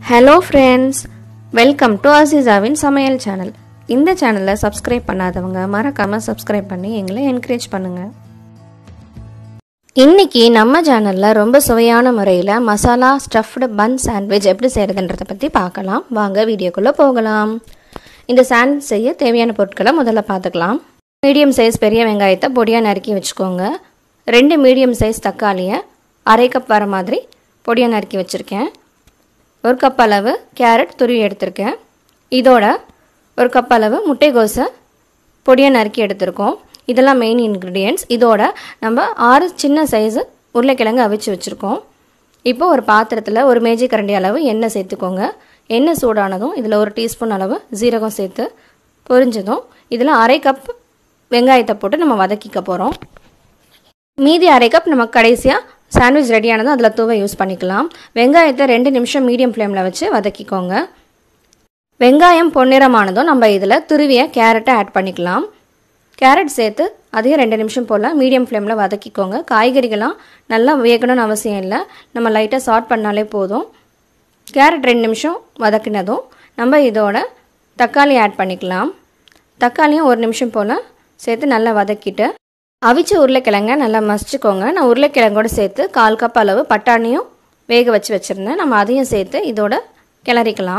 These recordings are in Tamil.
ஹலோ ஃப்ரெண்ட்ஸ் வெல்கம் டு அசிசாவின் சமையல் சேனல் இந்த சேனலை சப்ஸ்கிரைப் பண்ணாதவங்க மறக்காமல் சப்ஸ்கிரைப் பண்ணி எங்களை என்கரேஜ் பண்ணுங்கள் இன்னைக்கு நம்ம சேனலில் ரொம்ப சுவையான முறையில் மசாலா ஸ்டஃப்டு பன் சாண்ட்விச் எப்படி செய்கிறதுன்றதை பற்றி பார்க்கலாம் வாங்க வீடியோக்குள்ளே போகலாம் இந்த சாண்ட்விச் செய்ய தேவையான பொருட்களை முதல்ல பார்த்துக்கலாம் மீடியம் சைஸ் பெரிய வெங்காயத்தை பொடியாக நறுக்கி வச்சுக்கோங்க ரெண்டு மீடியம் சைஸ் தக்காளியை அரை கப் வர மாதிரி பொடியாக நறுக்கி வச்சுருக்கேன் ஒரு கப் அளவு கேரட் துருவி எடுத்திருக்கேன் இதோட ஒரு கப் அளவு முட்டைகோஸை பொடியாக நறுக்கி எடுத்திருக்கோம் இதெல்லாம் மெயின் இன்க்ரீடியன்ட்ஸ் இதோட நம்ம ஆறு சின்ன சைஸு உருளைக்கிழங்கு அவிச்சு வச்சுருக்கோம் இப்போ ஒரு பாத்திரத்தில் ஒரு மேஜி கரண்டி அளவு எண்ணெய் சேர்த்துக்கோங்க எண்ணெய் சூடானதும் இதில் ஒரு டீஸ்பூன் அளவு ஜீரகம் சேர்த்து பொரிஞ்சதும் இதில் அரை கப் வெங்காயத்தை போட்டு நம்ம வதக்கிக்க போகிறோம் மீதி அரை கப் நம்ம கடைசியாக சாண்ட்விச் ரெடியானதும் அதில் தூவ யூஸ் பண்ணிக்கலாம் வெங்காயத்தை ரெண்டு நிமிஷம் மீடியம் ஃப்ளேமில் வச்சு வதக்கிக்கோங்க வெங்காயம் பொன்னிறமானதும் நம்ம இதில் துருவிய கேரட்டை ஆட் பண்ணிக்கலாம் கேரட் சேர்த்து அதையும் ரெண்டு நிமிஷம் போல் மீடியம் ஃப்ளேமில் வதக்கிக்கோங்க காய்கறிகள்லாம் நல்லா வேகணும்னு அவசியம் இல்லை நம்ம லைட்டாக சாட் பண்ணாலே போதும் கேரட் ரெண்டு நிமிஷம் வதக்கினதும் நம்ம இதோட தக்காளி ஆட் பண்ணிக்கலாம் தக்காளியும் ஒரு நிமிஷம் போல் சேர்த்து நல்லா வதக்கிட்டு அவிச்ச உருளைக்கிழங்க நல்லா மசிச்சுக்கோங்க நான் உருளைக்கிழங்கோடு சேர்த்து கால் கப் அளவு பட்டாணியும் வேக வச்சு வச்சுருந்தேன் நம்ம அதையும் சேர்த்து இதோட கிளறிக்கலாம்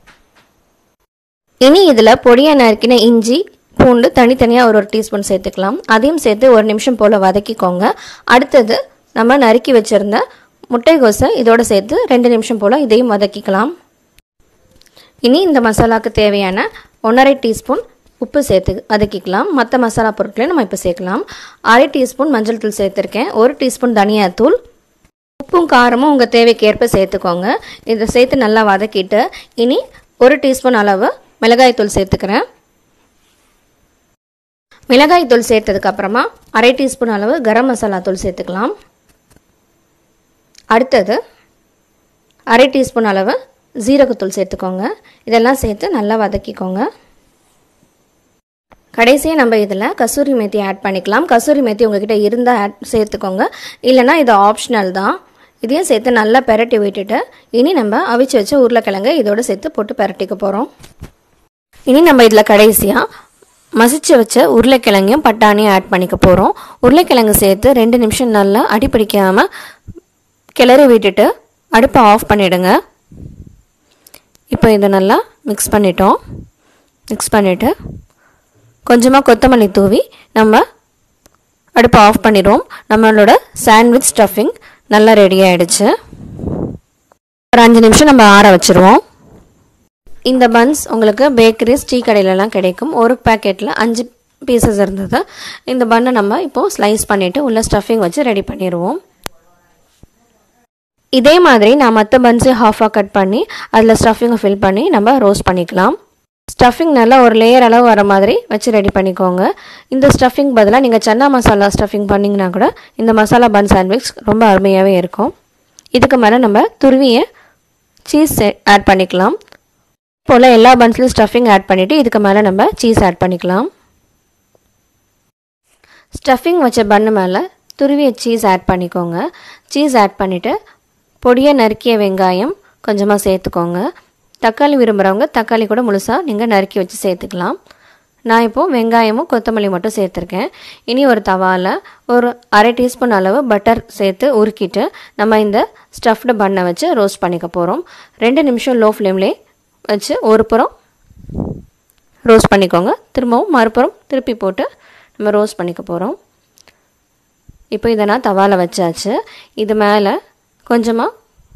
இனி இதில் பொடியாக நறுக்கின இஞ்சி பூண்டு தனித்தனியாக ஒரு ஒரு டீஸ்பூன் சேர்த்துக்கலாம் அதையும் சேர்த்து ஒரு நிமிஷம் போல் வதக்கிக்கோங்க அடுத்தது நம்ம நறுக்கி வச்சுருந்த முட்டைகோஸை இதோட சேர்த்து ரெண்டு நிமிஷம் போல் இதையும் வதக்கிக்கலாம் இனி இந்த மசாலாவுக்கு தேவையான ஒன்றரை டீஸ்பூன் உப்பு சேர்த்து வதக்கிக்கலாம் மற்ற மசாலா பொருட்களையும் நம்ம இப்போ சேர்க்கலாம் அரை டீஸ்பூன் மஞ்சள் தூள் சேர்த்துருக்கேன் ஒரு டீஸ்பூன் தனியாத்தூள் உப்பும் காரமும் உங்கள் தேவைக்கேற்ப சேர்த்துக்கோங்க இதை சேர்த்து நல்லா வதக்கிட்டு இனி ஒரு டீஸ்பூன் அளவு மிளகாய்த்தூள் சேர்த்துக்கிறேன் மிளகாய்த்தூள் சேர்த்ததுக்கப்புறமா அரை டீஸ்பூன் அளவு கரம் மசாலா தூள் சேர்த்துக்கலாம் அடுத்தது அரை டீஸ்பூன் அளவு ஜீரகத்தூள் சேர்த்துக்கோங்க இதெல்லாம் சேர்த்து நல்லா வதக்கிக்கோங்க கடைசியாக நம்ம இதில் கசூரி மேத்தி ஆட் பண்ணிக்கலாம் கசூரி மேத்தி உங்ககிட்ட இருந்தால் ஆட் சேர்த்துக்கோங்க இல்லைனா இது ஆப்ஷனல் தான் இதையும் சேர்த்து நல்லா பெரட்டி விட்டுட்டு இனி நம்ம அவிச்சு வச்ச உருளைக்கிழங்கு இதோடு சேர்த்து போட்டு பெரட்டிக்க போகிறோம் இனி நம்ம இதில் கடைசியாக மசிச்சு வச்ச உருளைக்கிழங்கையும் பட்டாணியும் ஆட் பண்ணிக்க போகிறோம் உருளைக்கிழங்கு சேர்த்து ரெண்டு நிமிஷம் நல்லா அடிப்பிடிக்காமல் கிளறி விட்டுட்டு அடுப்பை ஆஃப் பண்ணிவிடுங்க இப்போ இதை நல்லா மிக்ஸ் பண்ணிட்டோம் மிக்ஸ் பண்ணிவிட்டு கொஞ்சமாக கொத்தமல்லி தூவி நம்ம அடுப்பை ஆஃப் பண்ணிடுவோம் நம்மளோட சாண்ட்விச் ஸ்டஃபிங் நல்லா ரெடி ஆகிடுச்சு ஒரு அஞ்சு நிமிஷம் நம்ம ஆற வச்சுருவோம் இந்த பன்ஸ் உங்களுக்கு பேக்கரிஸ் டீ கடையிலலாம் கிடைக்கும் ஒரு பேக்கெட்டில் அஞ்சு பீசஸ் இருந்தது இந்த பன்னை நம்ம இப்போது ஸ்லைஸ் பண்ணிவிட்டு உள்ள ஸ்டஃபிங் வச்சு ரெடி பண்ணிடுவோம் இதே மாதிரி நான் மற்ற பன்ஸையும் ஹாஃபாக கட் பண்ணி அதில் ஸ்டஃபிங்கை ஃபில் பண்ணி நம்ம ரோஸ்ட் பண்ணிக்கலாம் ஸ்டஃபிங் நல்லா ஒரு லேயர் அளவு வர மாதிரி வச்சு ரெடி பண்ணிக்கோங்க இந்த ஸ்டஃபிங் பதிலாக நீங்கள் சன்னா மசாலா ஸ்டஃபிங் பண்ணிங்கன்னா கூட இந்த மசாலா பன் சாண்ட்விச் ரொம்ப அருமையாகவே இருக்கும் இதுக்கு மேலே நம்ம துருவிய சீஸ் ஆட் பண்ணிக்கலாம் போல் எல்லா பன்ஸ்லையும் ஸ்டஃபிங் ஆட் பண்ணிவிட்டு இதுக்கு மேலே நம்ம சீஸ் ஆட் பண்ணிக்கலாம் ஸ்டஃபிங் வச்ச பன்னு மேலே துருவிய சீஸ் ஆட் பண்ணிக்கோங்க சீஸ் ஆட் பண்ணிவிட்டு பொடியாக நறுக்கிய வெங்காயம் கொஞ்சமாக சேர்த்துக்கோங்க தக்காளி விரும்புகிறவங்க தக்காளி கூட முழுசாக நீங்கள் நறுக்கி வச்சு சேர்த்துக்கலாம் நான் இப்போது வெங்காயமும் கொத்தமல்லி மட்டும் சேர்த்துருக்கேன் இனி ஒரு தவாவில் ஒரு அரை டீஸ்பூன் அளவு பட்டர் சேர்த்து உருக்கிட்டு நம்ம இந்த ஸ்டஃப்டு பண்ணை வச்சு ரோஸ்ட் பண்ணிக்க போகிறோம் ரெண்டு நிமிஷம் லோ ஃப்ளேம்லே வச்சு ஒரு புறம் ரோஸ்ட் பண்ணிக்கோங்க திரும்பவும் மறுபுறம் திருப்பி போட்டு நம்ம ரோஸ்ட் பண்ணிக்க போகிறோம் இப்போ இதை நான் தவாவில் வச்சாச்சு இது மேலே கொஞ்சமாக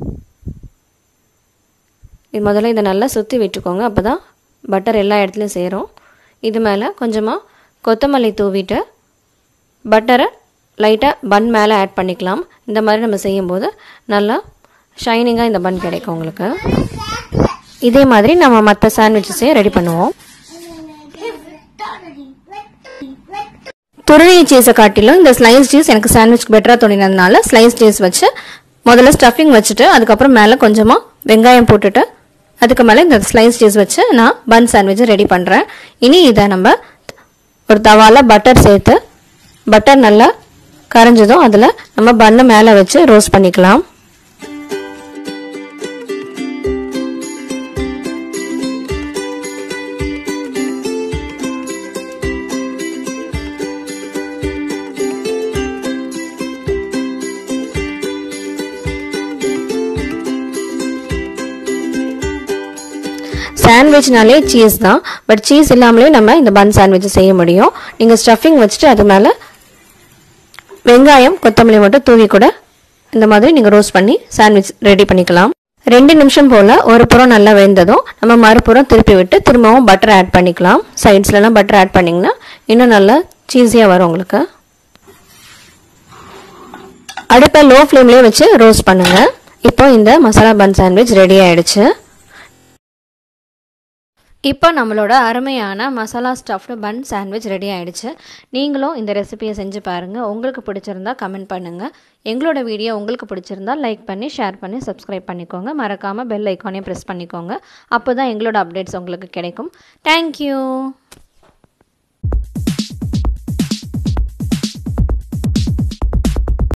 இது முதல்ல இதை நல்லா சுற்றி விட்டுக்கோங்க அப்போ தான் பட்டர் எல்லா இடத்துலையும் சேரும் இது மேலே கொஞ்சமாக கொத்தமல்லி தூவிட்டு பட்டரை லைட்டாக பன் மேலே ஆட் பண்ணிக்கலாம் இந்த மாதிரி நம்ம செய்யும்போது நல்லா ஷைனிங்காக இந்த பன் கிடைக்கும் உங்களுக்கு இதே மாதிரி நம்ம மற்ற சாண்ட்விச்சஸையும் ரெடி பண்ணுவோம் துருவி சீஸை காட்டிலும் இந்த ஸ்லைஸ் சீஸ் எனக்கு சாண்ட்விச் பெட்டராக தோணினதுனால ஸ்லைஸ் சீஸ் வச்சு முதல்ல ஸ்டஃபிங் வச்சுட்டு அதுக்கப்புறம் மேலே கொஞ்சமாக வெங்காயம் போட்டுட்டு அதுக்கு மேலே இந்த ஸ்லைஸ் சீஸ் வச்சு நான் பன் சாண்ட்விட்சை ரெடி பண்ணுறேன் இனி இதை நம்ம ஒரு தவாவில் பட்டர் சேர்த்து பட்டர் நல்லா கரைஞ்சதும் அதில் நம்ம பண்ணை மேலே வச்சு ரோஸ்ட் பண்ணிக்கலாம் சாண்ட்விச்னாலே சீஸ் தான் பட் சீஸ் இல்லாமலே நம்ம இந்த பன் சாண்ட்விச் செய்ய முடியும் நீங்கள் ஸ்டஃபிங் வச்சுட்டு அது மேலே வெங்காயம் கொத்தமல்லி மட்டும் தூவி கூட இந்த மாதிரி நீங்கள் ரோஸ்ட் பண்ணி சாண்ட்விச் ரெடி பண்ணிக்கலாம் ரெண்டு நிமிஷம் போல் ஒரு புறம் நல்லா வெந்ததும் நம்ம மறுபுறம் திருப்பி விட்டு திரும்பவும் பட்டர் ஆட் பண்ணிக்கலாம் சைட்ஸ்லலாம் பட்டர் ஆட் பண்ணிங்கன்னா இன்னும் நல்லா சீஸியாக வரும் உங்களுக்கு அடுப்பை லோ ஃப்ளேம்லேயே வச்சு ரோஸ்ட் பண்ணுங்கள் இப்போ இந்த மசாலா பன் சாண்ட்விச் ரெடி ஆயிடுச்சு இப்போ நம்மளோட அருமையான masala stuffed bun sandwich ready ஆயிடுச்சு நீங்களும் இந்த ரெசிபியை செஞ்சு பாருங்கள் உங்களுக்கு பிடிச்சிருந்தா கமெண்ட் பண்ணுங்கள் எங்களோட வீடியோ உங்களுக்கு பிடிச்சிருந்தா லைக் பண்ணி ஷேர் பண்ணி சப்ஸ்கிரைப் பண்ணிக்கோங்க மறக்காமல் பெல் ஐக்கானையும் ப்ரெஸ் பண்ணிக்கோங்க அப்போ தான் எங்களோட அப்டேட்ஸ் உங்களுக்கு கிடைக்கும் தேங்க்யூ